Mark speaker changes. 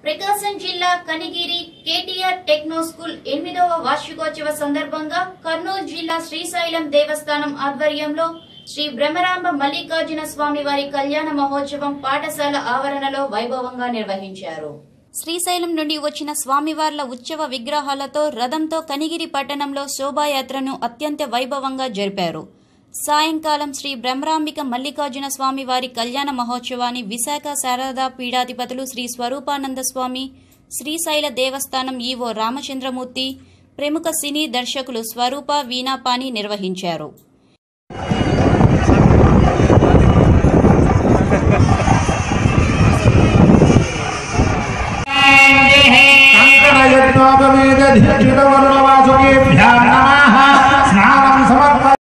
Speaker 1: ప్రకాశం జిల్లా Kanigiri KTR techno school ఎనిమిదవ వార్షికోత్సవ సందర్భంగా కర్నూలు జిల్లా శ్రీశైలం దేవస్థానం ఆధ్వర్యంలో శ్రీ బ్రహ్మరాంబ మల్లికార్జున స్వామి వారి కళ్యాణ మహోత్సవం పాఠశాల ఆవరణలో వైభవంగా నిర్వహించారు శ్రీశైలం నుండి వచ్చిన స్వామివార్ల ఉత్సవ విగ్రహాలతో రథంతో కనిగిరి పట్టణంలో శోభాయాత్రను అత్యంత వైభవంగా జరిపారు సాయంకాలం శ్రీ బ్రహ్మరాంబిక మల్లికార్జున స్వామి వారి కళ్యాణ మహోత్సవాన్ని విశాఖ శారదా పీఠాధిపతులు శ్రీ స్వరూపానంద స్వామి శ్రీశైల దేవస్థానం ఈవో రామచంద్రమూర్తి ప్రముఖ సినీ దర్శకులు స్వరూప వీణాపాని నిర్వహించారు
Speaker 2: కంకణయజ్ఞోపవేదధిష్ఠితవర